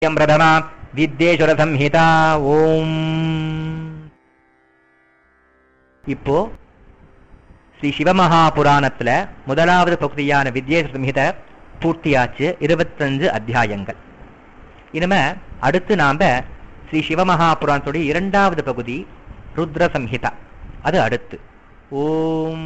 பிரதமா வித்யேஸ்வர சம்ஹிதா ஓம் இப்போ ஸ்ரீ சிவமகா புராணத்துல முதலாவது பகுதியான வித்யேஸ்வர சம்ஹித பூர்த்தியாச்சு இருபத்தஞ்சு அத்தியாயங்கள் இனிமே அடுத்து நாம ஸ்ரீ சிவமகா புராணத்துடைய இரண்டாவது பகுதி ருத்ர சம்ஹிதா அது அடுத்து ஓம்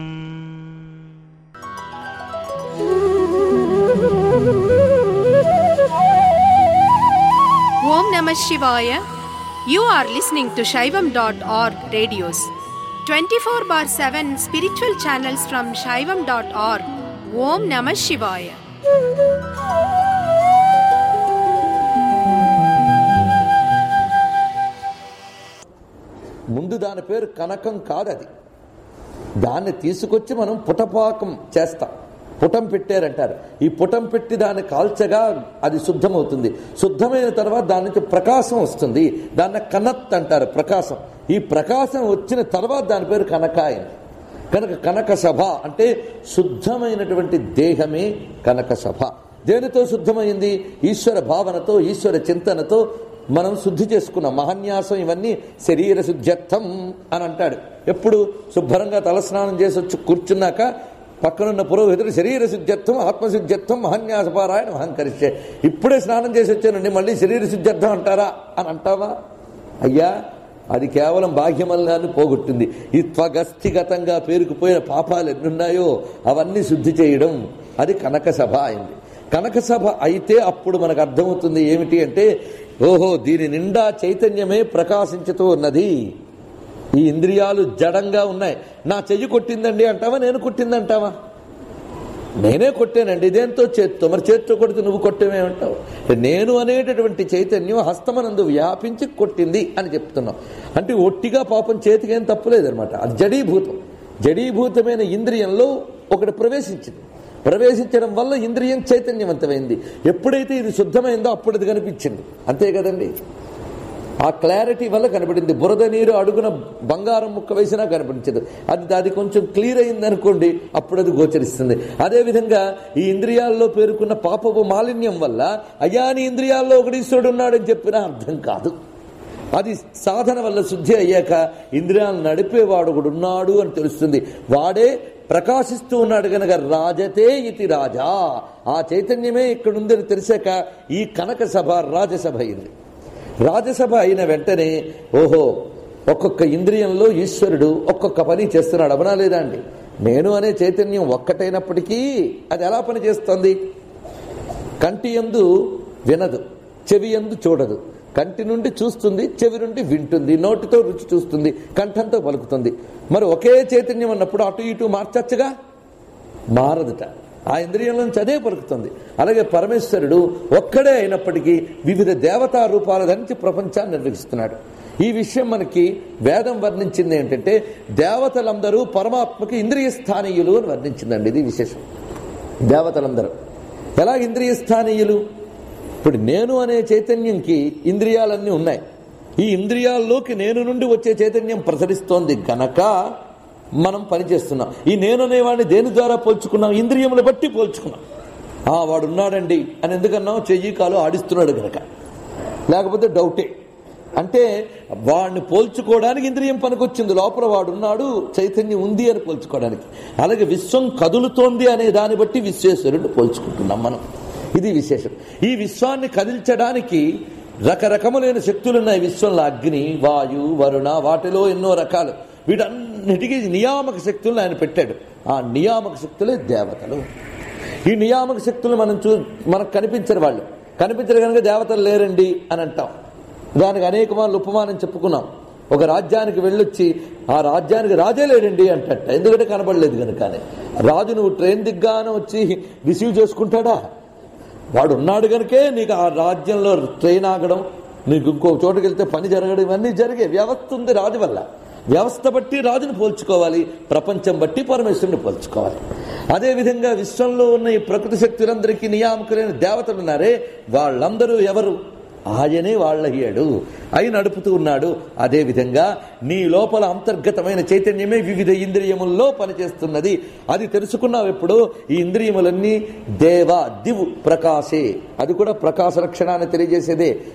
Om Namah Shivaya. You are listening to Shaivam.org radios. 24 bar 7 spiritual channels from Shaivam.org. Om Namah Shivaya. ముందు దాని పేరు కనకం కాదు అది దాన్ని తీసుకొచ్చి మనం పుటపాకం చేస్తాం పుటం పెట్టారంటారు ఈ పుటం పెట్టి దాన్ని కాల్చగా అది శుద్ధమవుతుంది శుద్ధమైన తర్వాత దాని నుంచి ప్రకాశం వస్తుంది దాన్ని కనత్ అంటారు ప్రకాశం ఈ ప్రకాశం వచ్చిన తర్వాత దాని పేరు కనక అయింది కనుక కనక సభ అంటే శుద్ధమైనటువంటి దేహమే కనక సభ దేనితో శుద్ధమైంది ఈశ్వర భావనతో ఈశ్వర చింతనతో మనం శుద్ధి చేసుకున్నాం మహాన్యాసం ఇవన్నీ శరీర శుద్ధ్యర్థం అని అంటాడు ఎప్పుడు శుభ్రంగా తలస్నానం చేసి వచ్చి కూర్చున్నాక పక్కనున్న పురోహితుడు శరీర శుద్ధ్యర్థం ఆత్మశుద్ధ్యర్థం మహాన్యాసపారాయణ అహంకరిస్తే ఇప్పుడే స్నానం చేసి వచ్చానండి మళ్ళీ శరీర శుద్ధ్యర్థం అంటారా అని అంటావా అయ్యా అది కేవలం బాహ్యమల్లాన్ని పోగొట్టింది ఈ త్వగస్థిగతంగా పేరుకుపోయిన పాపాలు ఎన్నున్నాయో అవన్నీ శుద్ధి చేయడం అది కనక సభ అయింది కనక సభ అయితే అప్పుడు మనకు అర్థమవుతుంది ఏమిటి అంటే ఓహో దీని నిండా చైతన్యమే ప్రకాశించుతూ ఉన్నది ఈ ఇంద్రియాలు జడంగా ఉన్నాయి నా చెయ్యి కొట్టిందండి అంటావా నేను కొట్టిందంటావా నేనే కొట్టానండి ఇదేంతో చేత్తో మరి చేత్తో కొడితే నువ్వు కొట్టేమేమంటావు నేను అనేటటువంటి చైతన్యం హస్తమనందు వ్యాపించి కొట్టింది అని చెప్తున్నావు అంటే ఒట్టిగా పాపం చేతికి ఏం తప్పులేదనమాట అది జడీభూతం జడీభూతమైన ఇంద్రియంలో ఒకటి ప్రవేశించింది ప్రవేశించడం వల్ల ఇంద్రియం చైతన్యవంతమైంది ఎప్పుడైతే ఇది శుద్ధమైందో అప్పుడు అది కనిపించింది అంతే కదండి ఆ క్లారిటీ వల్ల కనబడింది బురద నీరు అడుగున బంగారం ముక్క వేసినా కనిపించదు అది అది కొంచెం క్లియర్ అయింది అనుకోండి అప్పుడు అది గోచరిస్తుంది అదేవిధంగా ఈ ఇంద్రియాల్లో పేరుకున్న పాపపు మాలిన్యం వల్ల అయాని ఇంద్రియాల్లో ఒకటి ఈశ్వరుడు ఉన్నాడని చెప్పినా అర్థం కాదు అది సాధన వల్ల శుద్ధి అయ్యాక ఇంద్రియాలను నడిపేవాడు ఒకడు ఉన్నాడు అని తెలుస్తుంది వాడే ప్రకాశిస్తూ ఉన్నాడు కనుక రాజతే ఇతి రాజా ఆ చైతన్యమే ఇక్కడ ఉందని తెలిసాక ఈ కనక సభ రాజసభ అయింది రాజసభ అయిన వెంటనే ఓహో ఒక్కొక్క ఇంద్రియంలో ఈశ్వరుడు ఒక్కొక్క పని చేస్తున్నాడు అవనా లేదా అండి నేను అనే చైతన్యం ఒక్కటైనప్పటికీ అది ఎలా పని చేస్తుంది కంటి ఎందు వినదు చెవి ఎందు చూడదు కంటి నుండి చూస్తుంది చెవి నుండి వింటుంది నోటితో రుచి చూస్తుంది కంఠంతో పలుకుతుంది మరి ఒకే చైతన్యం అన్నప్పుడు అటు ఇటు మార్చచ్చుగా మారదుట ఆ ఇంద్రియం నుంచి అదే పలుకుతుంది అలాగే పరమేశ్వరుడు ఒక్కడే అయినప్పటికీ వివిధ దేవతా రూపాల ధరించి ప్రపంచాన్ని నిర్వహిస్తున్నాడు ఈ విషయం మనకి వేదం వర్ణించింది ఏంటంటే దేవతలందరూ పరమాత్మకి ఇంద్రియ స్థానీయులు అని వర్ణించిందండి ఇది విశేషం దేవతలందరూ ఎలా ఇంద్రియ స్థానీయులు ఇప్పుడు నేను అనే చైతన్యంకి ఇంద్రియాలన్నీ ఉన్నాయి ఈ ఇంద్రియాల్లోకి నేను నుండి వచ్చే చైతన్యం ప్రసరిస్తోంది గనక మనం పనిచేస్తున్నాం ఈ నేను అనేవాడిని దేని ద్వారా పోల్చుకున్నాం ఇంద్రియములు బట్టి పోల్చుకున్నాం ఆ వాడు ఉన్నాడండి అని ఎందుకన్నాం చెయ్యి కాలు ఆడిస్తున్నాడు గనక లేకపోతే డౌటే అంటే వాడిని పోల్చుకోవడానికి ఇంద్రియం పనికొచ్చింది లోపల వాడున్నాడు చైతన్యం ఉంది అని పోల్చుకోవడానికి అలాగే విశ్వం కదులుతోంది అనే దాన్ని బట్టి విశ్వేశ్వరుడిని పోల్చుకుంటున్నాం మనం ఇది విశేషం ఈ విశ్వాన్ని కదిల్చడానికి రకరకములైన శక్తులున్నాయి విశ్వంలో అగ్ని వాయు వరుణ వాటిలో ఎన్నో రకాలు వీటన్నిటికీ నియామక శక్తులను ఆయన పెట్టాడు ఆ నియామక శక్తులే దేవతలు ఈ నియామక శక్తులు మనం చూ మనకు కనిపించరు వాళ్ళు కనిపించరు కనుక దేవతలు లేరండి అని అంటాం దానికి అనేక మార్లు ఉపమానం చెప్పుకున్నాం ఒక రాజ్యానికి వెళ్ళొచ్చి ఆ రాజ్యానికి రాజే లేడండి అంటట ఎందుకంటే కనబడలేదు కనుక రాజు నువ్వు ట్రైన్ దిగ్గానే వచ్చి రిసీవ్ చేసుకుంటాడా వాడు ఉన్నాడు కనుకే నీకు ఆ రాజ్యంలో ట్రైన్ ఆగడం నీకు ఇంకో చోటుకి వెళ్తే పని జరగడం ఇవన్నీ జరిగే వ్యవస్థ ఉంది రాజు వల్ల వ్యవస్థ బట్టి రాజును పోల్చుకోవాలి ప్రపంచం బట్టి పరమేశ్వరుని పోల్చుకోవాలి అదేవిధంగా విశ్వంలో ఉన్న ఈ ప్రకృతి శక్తులందరికీ నియామకులైన దేవతలు ఉన్నారే వాళ్ళందరూ ఎవరు ఆయనే వాళ్ళయ్యాడు అయి నడుపుతూ ఉన్నాడు అదే విధంగా నీ లోపల అంతర్గతమైన చైతన్యమే వివిధ ఇంద్రియముల్లో పనిచేస్తున్నది అది తెలుసుకున్నావు ఎప్పుడు ఈ ఇంద్రియములన్నీ దేవ దివు ప్రకాశే అది కూడా ప్రకాశ లక్షణాన్ని తెలియజేసేదే